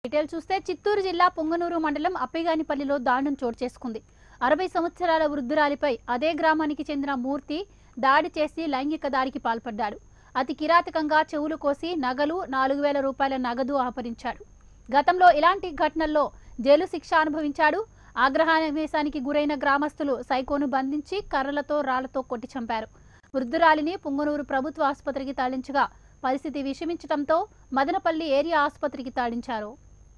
detail చూస్తే చిత్తూరు జిల్లా పొంగనూరు మండలం అప్పిగానిపల్లిలో దారుణం చోటు చేసుకుంది అరవై సంవత్సరాల వృద్ధురాలిపై అదే గ్రామానికి చెందిన మూర్తి దాడి చేసి లైంగిక దాడికి పాల్పడ్డాడు అతి కిరాతకంగా చెవులు కోసి నగలు నాలుగు వేల రూపాయల నగదు అపహరించాడు గతంలో ఇలాంటి ఘటనల్లో జైలు శిక్ష అనుభవించాడు ఆగ్రహావేశానికి గురైన గ్రామస్తులు సైకోను బంధించి కర్రలతో రాళ్లతో కొట్టి చంపారు వృద్ధురాలిని పుంగనూరు ప్రభుత్వ ఆసుపత్రికి తరలించగా పరిస్థితి విషమించడంతో మదనపల్లి ఏరియా ఆసుపత్రికి తరలించారు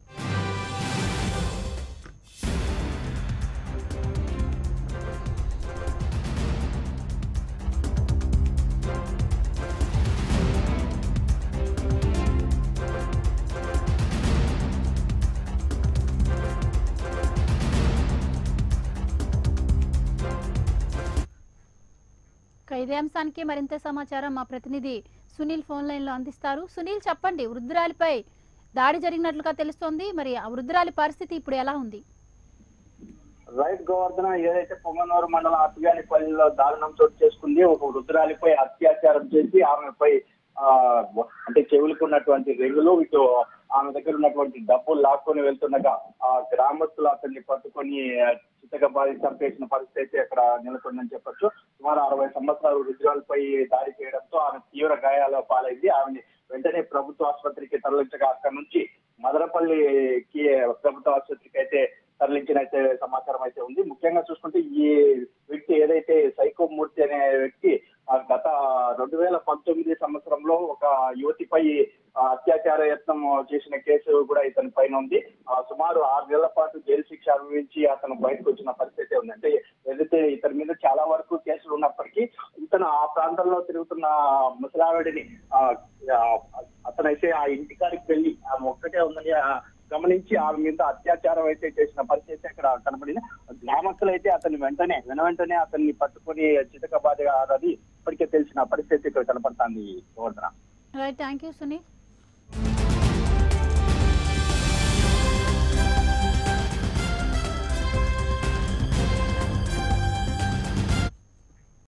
ఇక ఇదే అంశానికి మరింత సమాచారం మా ప్రతినిధి సునీల్ ఫోన్ లైన్ లో అందిస్తారు సునీల్ చెప్పండి వృద్ధురాలిపై దాడి జరిగినట్లుగా తెలుస్తోంది మరి ఆ వృద్ధురాలి పరిస్థితి ఇప్పుడు ఎలా ఉంది రైట్ గోవర్ధన ఏదైతే పొంగనూరు మండలం అతిగానిపల్లిలో దారుణం చోటు చేసుకుంది ఒక వృద్ధురాలిపై అత్యాచారం చేసి ఆమెపై ఆ అంటే చెవులకు ఉన్నటువంటి రెగులు ఇటు ఆమె దగ్గర ఉన్నటువంటి డబ్బులు లాక్కొని వెళ్తుండగా ఆ గ్రామస్తులు అతన్ని పట్టుకొని చిత్తగా బాధి చంపేసిన పరిస్థితి అయితే అక్కడ నెలకొందని చెప్పొచ్చు సుమారు అరవై సంవత్సరాల వృద్ధురాలపై దాడి చేయడంతో ఆమె తీవ్ర గాయాల పాలైంది ఆమెని వెంటనే ప్రభుత్వ ఆసుపత్రికి తరలించగా అక్కడ నుంచి మదనపల్లికి ప్రభుత్వ ఆసుపత్రికి అయితే తరలించిన అయితే సమాచారం అయితే ఉంది ముఖ్యంగా చూసుకుంటే ఈ వ్యక్తి ఏదైతే సైకో మూర్తి అనే వ్యక్తి ఆ గత రెండు వేల పంతొమ్మిది సంవత్సరంలో ఒక యువతిపై ఆ, అత్యాచార యత్నం చేసిన కేసు కూడా ఇతని పైన ఉంది ఆ, సుమారు ఆరు నెలల పాటు జైలు శిక్ష అనుభవించి అతను బయటకు వచ్చిన పరిస్థితి ఉంది అంటే ఏదైతే ఇతని మీద చాలా వరకు కేసులు ఉన్నప్పటికీ ఇతను ఆ ప్రాంతంలో తిరుగుతున్న ముసలావిడిని ఆ, ఆ, అతనైతే ఆ ఇంటికాడికి వెళ్ళి ఆమె ఒక్కటే ఉందని ఆ, గమనించి ఆమె మీద అత్యాచారం అయితే చేసిన పరిస్థితి అక్కడ కనబడింది గ్రామస్తులు అయితే అతన్ని వెంటనే వెన వెంటనే అతన్ని పట్టుకొని చితక బాధగా ఆడది ఇప్పటికే తెలిసిన పరిస్థితి ఇక్కడ కనపడుతుంది Govardhana right thank you Sunil